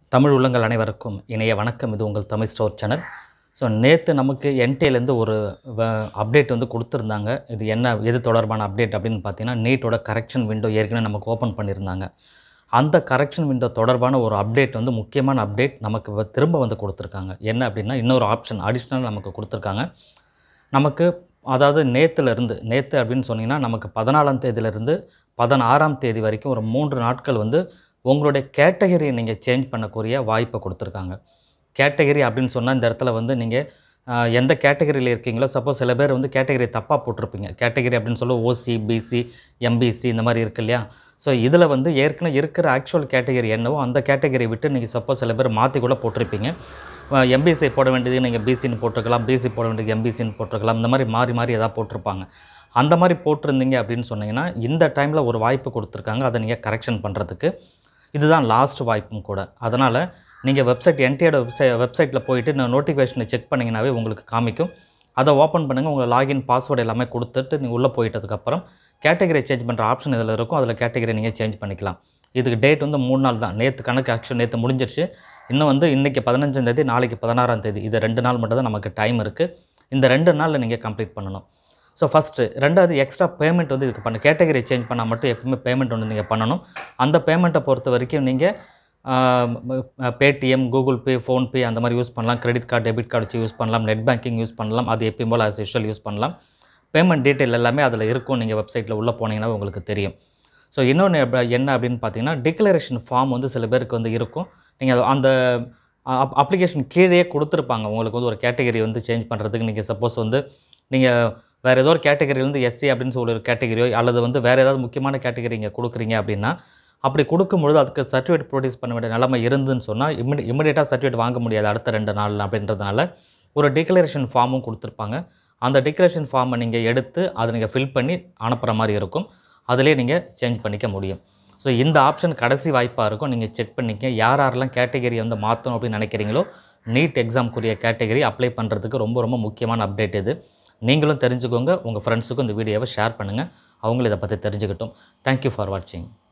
தமிழ் உள்ளங்கள் அனைவருக்கும் இணைய வணக்கம் இது உங்கள் தமிழ் ஸ்டோர் சேனல் ஸோ நேற்று நமக்கு என்டிஏலேருந்து ஒரு அப்டேட் வந்து கொடுத்துருந்தாங்க இது என்ன எது தொடர்பான அப்டேட் அப்படின்னு பார்த்தீங்கன்னா நீட்டோட கரெக்ஷன் விண்டோ ஏற்கனவே நமக்கு ஓப்பன் பண்ணியிருந்தாங்க அந்த கரெக்ஷன் விண்டோ தொடர்பான ஒரு அப்டேட் வந்து முக்கியமான அப்டேட் நமக்கு வ- திரும்ப வந்து கொடுத்துருக்காங்க என்ன அப்படின்னா இன்னொரு ஆப்ஷன் அடிஷ்னல் நமக்கு கொடுத்துருக்காங்க நமக்கு அதாவது நேற்றுலேருந்து நேற்று அப்படின்னு சொன்னீங்கன்னா நமக்கு பதினாலாம் தேதியிலேருந்து பதினாறாம் தேதி வரைக்கும் ஒரு மூன்று நாட்கள் வந்து உங்களுடைய கேட்டகரியை நீங்கள் சேஞ்ச் பண்ணக்கூடிய வாய்ப்பை கொடுத்துருக்காங்க கேட்டகரி அப்படின்னு சொன்னால் இந்த இடத்துல வந்து நீங்கள் எந்த கேட்டகரியில் இருக்கீங்களோ சப்போஸ் சில பேர் வந்து கேட்டகரி தப்பாக போட்டிருப்பீங்க கேட்டகரி அப்படின்னு சொல்ல ஓசி பிசி எம்பிசி இந்த மாதிரி இருக்கு இல்லையா ஸோ இதில் வந்து ஏற்கனவே இருக்கிற ஆக்சுவல் கேட்டகரி என்னவோ அந்த கேட்டகரி விட்டு நீங்கள் சப்போஸ் சில பேர் மாற்றி கூட போட்டிருப்பீங்க எம்பிசி போட வேண்டியது நீங்கள் பிசின்னு போட்டிருக்கலாம் பிசி போட வேண்டியது எம்பிசின்னு போட்டிருக்கலாம் இந்த மாதிரி மாறி மாறி எதாவது போட்டிருப்பாங்க அந்த மாதிரி போட்டிருந்தீங்க அப்படின்னு சொன்னீங்கன்னா இந்த டைமில் ஒரு வாய்ப்பு கொடுத்துருக்காங்க அதை நீங்கள் கரெக்ஷன் பண்ணுறதுக்கு இதுதான் லாஸ்ட் வாய்ப்பும் கூட அதனால் நீங்கள் வெப்சைட் என்டியோட வெப்சை வெப்சைட்டில் போயிட்டு நான் நோட்டிஃபிகேஷனை செக் பண்ணிங்கனாவே உங்களுக்கு காமிக்கும் அதை ஓப்பன் பண்ணுங்கள் உங்கள் லாகின் பாஸ்வேர்டு எல்லாமே கொடுத்துட்டு நீங்கள் உள்ளே போயிட்டதுக்கப்புறம் கேட்டகரி சேஞ்ச் பண்ணுற ஆப்ஷன் இதில் இருக்கும் அதில் கேட்டகரி நீங்கள் சேஞ்ச் பண்ணிக்கலாம் இதுக்கு டேட் வந்து மூணு நாள் தான் நேற்று கணக்கு ஆக்சுவல் நேற்று முடிஞ்சிருச்சு இன்னும் வந்து இன்றைக்கி பதினஞ்சாம் தேதி நாளைக்கு பதினாறாம் தேதி இது ரெண்டு நாள் மட்டும் தான் நமக்கு டைம் இருக்குது இந்த ரெண்டு நாளில் நீங்கள் கம்ப்ளீட் பண்ணணும் ஸோ ஃபஸ்ட்டு ரெண்டாவது எக்ஸ்ட்ரா பேமெண்ட் வந்து இதுக்கு பண்ண கேட்டகரி சேஞ்ச் பண்ணால் மட்டும் எப்பவுமே பேமெண்ட் ஒன்று நீங்கள் பண்ணணும் அந்த பேமெண்ட்டை பொறுத்த வரைக்கும் நீங்கள் பேடிஎம் கூகுள் பே ஃபோன்பே அந்த மாதிரி யூஸ் பண்ணலாம் கிரெடிட் கார்டு டெபிட் கார்டு வச்சு யூஸ் பண்ணலாம் நெட் பேங்கிங் யூஸ் பண்ணலாம் அது எப்பயும் போல் ஆஸ் யூஷுவல் யூஸ் பண்ணலாம் பேமெண்ட் டீட்டெயில் எல்லாமே அதில் இருக்கும் நீங்கள் வெப்சைட்டில் உள்ளே போனீங்கன்னா உங்களுக்கு தெரியும் ஸோ இன்னொன்று என்ன அப்படின்னு பார்த்தீங்கன்னா டிக்ளரேஷன் ஃபார்ம் வந்து சில பேருக்கு வந்து இருக்கும் நீங்கள் அந்த அப்ளிகேஷன் கீழே கொடுத்துருப்பாங்க உங்களுக்கு வந்து ஒரு கேட்டகரி வந்து சேஞ்ச் பண்ணுறதுக்கு நீங்கள் சப்போஸ் வந்து நீங்கள் வேறு ஏதோ ஒரு கேட்டகரி வந்து எஸ்சி அப்படின்னு சொல்லி ஒரு கேட்டகரியோ அல்லது வந்து வேறு ஏதாவது முக்கியமான கேட்டகரி இங்கே கொடுக்குறீங்க அப்படின்னா அப்படி கொடுக்கும்பொழுது அதுக்கு சர்டிஃபிகேட் ப்ரொடியூஸ் பண்ண வேண்டிய நிலைமை இருந்துன்னு சொன்னால் இமிடி இமிடியேட்டாக சர்டிஃபிகேட் வாங்க முடியாது அடுத்த ரெண்டு நாள் அப்படின்றதுனால ஒரு டிக்ளரேஷன் ஃபார்மும் கொடுத்துருப்பாங்க அந்த டிக்ளரேஷன் ஃபார்மை நீங்கள் எடுத்து அதை நீங்கள் ஃபில் பண்ணி அனுப்புகிற மாதிரி இருக்கும் அதிலே நீங்கள் சேஞ்ச் பண்ணிக்க முடியும் ஸோ இந்த ஆப்ஷன் கடைசி வாய்ப்பாக இருக்கும் நீங்கள் செக் பண்ணிக்க யார் யாரெல்லாம் கேட்டகரி வந்து மாற்றணும் அப்படின்னு நினைக்கிறீங்களோ நீட் எக்ஸாம்க்குரிய கேட்டகரி அப்ளை பண்ணுறதுக்கு ரொம்ப ரொம்ப முக்கியமான அப்டேட் இது நீங்களும் தெரிஞ்சுக்கோங்க உங்கள் ஃப்ரெண்ட்ஸுக்கும் இந்த வீடியோவை ஷேர் பண்ணுங்கள் அவங்களும் இதை பற்றி தெரிஞ்சுக்கட்டும் தேங்க்யூ ஃபார் வாட்சிங்